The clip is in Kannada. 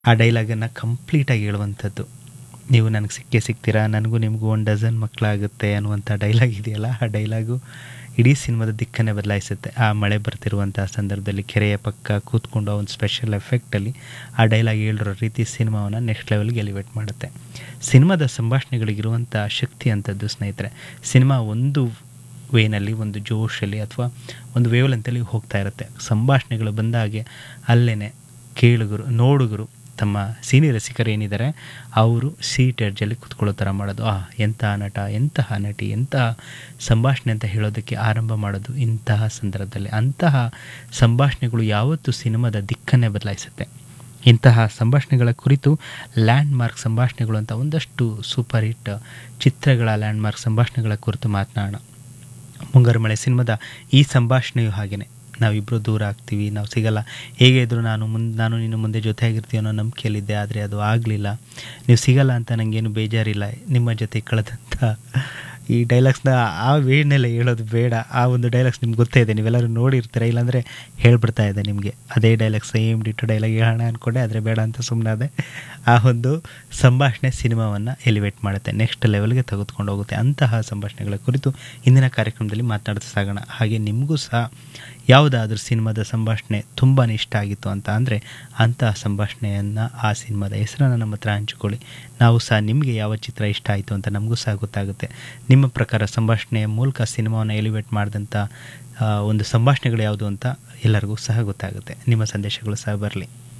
ಆ ಡೈಲಾಗನ್ನು ಕಂಪ್ಲೀಟಾಗಿ ಹೇಳುವಂಥದ್ದು ನೀವು ನನಗೆ ಸಿಕ್ಕೇ ಸಿಗ್ತೀರಾ ನನಗೂ ನಿಮಗೂ ಒಂದು ಡಜನ್ ಮಕ್ಕಳಾಗುತ್ತೆ ಅನ್ನುವಂಥ ಡೈಲಾಗ್ ಇದೆಯಲ್ಲ ಆ ಡೈಲಾಗು ಇಡೀ ಸಿನಿಮಾದ ದಿಕ್ಕನ್ನೇ ಬದಲಾಯಿಸುತ್ತೆ ಆ ಮಳೆ ಬರ್ತಿರುವಂಥ ಸಂದರ್ಭದಲ್ಲಿ ಕೆರೆಯ ಪಕ್ಕ ಕೂತ್ಕೊಂಡು ಆ ಒಂದು ಸ್ಪೆಷಲ್ ಎಫೆಕ್ಟಲ್ಲಿ ಆ ಡೈಲಾಗ್ ಹೇಳಿರೋ ರೀತಿ ಸಿನಿಮಾವನ್ನು ನೆಕ್ಸ್ಟ್ ಲೆವೆಲ್ಗೆ ಎಲಿವೇಟ್ ಮಾಡುತ್ತೆ ಸಿನಿಮಾದ ಸಂಭಾಷಣೆಗಳಿಗಿರುವಂಥ ಶಕ್ತಿ ಅಂಥದ್ದು ಸ್ನೇಹಿತರೆ ಸಿನಿಮಾ ಒಂದು ವೇನಲ್ಲಿ ಒಂದು ಜೋಶಲ್ಲಿ ಅಥವಾ ಒಂದು ವೇವ್ಲೆಂತಲ್ಲಿ ಹೋಗ್ತಾ ಇರುತ್ತೆ ಸಂಭಾಷಣೆಗಳು ಬಂದಾಗೆ ಅಲ್ಲೇ ಕೇಳುಗರು ನೋಡುಗರು ತಮ್ಮ ಸೀನಿಯರ್ ರಸಿಕರು ಏನಿದ್ದಾರೆ ಅವರು ಸೀಟ್ ಎಡ್ಜಲ್ಲಿ ಕುತ್ಕೊಳ್ಳೋ ಥರ ಮಾಡೋದು ಆ ಎಂತಹ ನಟ ಎಂತಹ ನಟಿ ಎಂತಹ ಸಂಭಾಷಣೆ ಅಂತ ಹೇಳೋದಕ್ಕೆ ಆರಂಭ ಮಾಡೋದು ಇಂತಹ ಸಂದರ್ಭದಲ್ಲಿ ಅಂತಹ ಸಂಭಾಷಣೆಗಳು ಯಾವತ್ತೂ ಸಿನಿಮಾದ ದಿಕ್ಕನ್ನೇ ಬದಲಾಯಿಸುತ್ತೆ ಇಂತಹ ಸಂಭಾಷಣೆಗಳ ಕುರಿತು ಲ್ಯಾಂಡ್ ಮಾರ್ಕ್ ಸಂಭಾಷಣೆಗಳು ಅಂತ ಒಂದಷ್ಟು ಸೂಪರ್ ಹಿಟ್ ಚಿತ್ರಗಳ ಲ್ಯಾಂಡ್ ಮಾರ್ಕ್ ಸಂಭಾಷಣೆಗಳ ಕುರಿತು ಮಾತನಾಡೋಣ ಮುಂಗಾರು ಮಳೆ ಸಿನಿಮಾದ ಈ ಸಂಭಾಷಣೆಯು ಹಾಗೆಯೇ ನಾವಿಬ್ಬರು ದೂರ ಆಗ್ತೀವಿ ನಾವು ಸಿಗಲ್ಲ ಹೇಗೆ ಇದ್ದರೂ ನಾನು ಮುಂದೆ ನಾನು ನಿನ್ನ ಮುಂದೆ ಜೊತೆಯಾಗಿರ್ತೀವಿ ಅನ್ನೋ ನಂಬಿಕೆಯಲ್ಲಿದ್ದೆ ಆದರೆ ಅದು ಆಗಲಿಲ್ಲ ನೀವು ಸಿಗಲ್ಲ ಅಂತ ನನಗೇನು ಬೇಜಾರಿಲ್ಲ ನಿಮ್ಮ ಜೊತೆ ಕಳೆದಂಥ ಈ ಡೈಲಾಗ್ಸ್ನ ಆ ವೇಡ್ನೆಲ್ಲ ಹೇಳೋದು ಬೇಡ ಆ ಒಂದು ಡೈಲಾಗ್ಸ್ ನಿಮ್ಗೆ ಗೊತ್ತೇ ಇದೆ ನೀವೆಲ್ಲರೂ ನೋಡಿರ್ತೀರ ಇಲ್ಲಾಂದರೆ ಹೇಳ್ಬಿಡ್ತಾ ಇದೆ ನಿಮಗೆ ಅದೇ ಡೈಲಾಗ್ ಸೇಮ್ ಡಿಟ್ಟು ಡೈಲಾಗ್ ಹೇಳೋಣ ಅಂದ್ಕೊಂಡೆ ಆದರೆ ಬೇಡ ಅಂತ ಸುಮ್ಮನಾದೆ ಆ ಒಂದು ಸಂಭಾಷಣೆ ಸಿನಿಮಾವನ್ನು ಎಲಿವೇಟ್ ಮಾಡುತ್ತೆ ನೆಕ್ಸ್ಟ್ ಲೆವೆಲ್ಗೆ ತೆಗೆದುಕೊಂಡು ಹೋಗುತ್ತೆ ಅಂತಹ ಸಂಭಾಷಣೆಗಳ ಕುರಿತು ಇಂದಿನ ಕಾರ್ಯಕ್ರಮದಲ್ಲಿ ಮಾತನಾಡ್ತಾ ಸಾಗೋಣ ಹಾಗೆ ನಿಮಗೂ ಸಹ ಯಾವುದಾದ್ರೂ ಸಿನಿಮಾದ ಸಂಭಾಷಣೆ ತುಂಬಾ ಇಷ್ಟ ಆಗಿತ್ತು ಅಂತ ಅಂದರೆ ಅಂತಹ ಸಂಭಾಷಣೆಯನ್ನು ಆ ಸಿನಿಮಾದ ಹೆಸರನ್ನು ನಮ್ಮ ಹತ್ರ ಹಂಚಿಕೊಳ್ಳಿ ನಾವು ಸಹ ನಿಮಗೆ ಯಾವ ಚಿತ್ರ ಇಷ್ಟ ಆಯಿತು ಅಂತ ನಮಗೂ ಸಹ ಗೊತ್ತಾಗುತ್ತೆ ನಿಮ್ಮ ಪ್ರಕಾರ ಸಂಭಾಷಣೆಯ ಮೂಲಕ ಸಿನಿಮಾವನ್ನು ಎಲಿವೇಟ್ ಮಾಡಿದಂಥ ಒಂದು ಸಂಭಾಷಣೆಗಳು ಯಾವುದು ಅಂತ ಎಲ್ಲರಿಗೂ ಸಹ ಗೊತ್ತಾಗುತ್ತೆ ನಿಮ್ಮ ಸಂದೇಶಗಳು ಸಹ ಬರಲಿ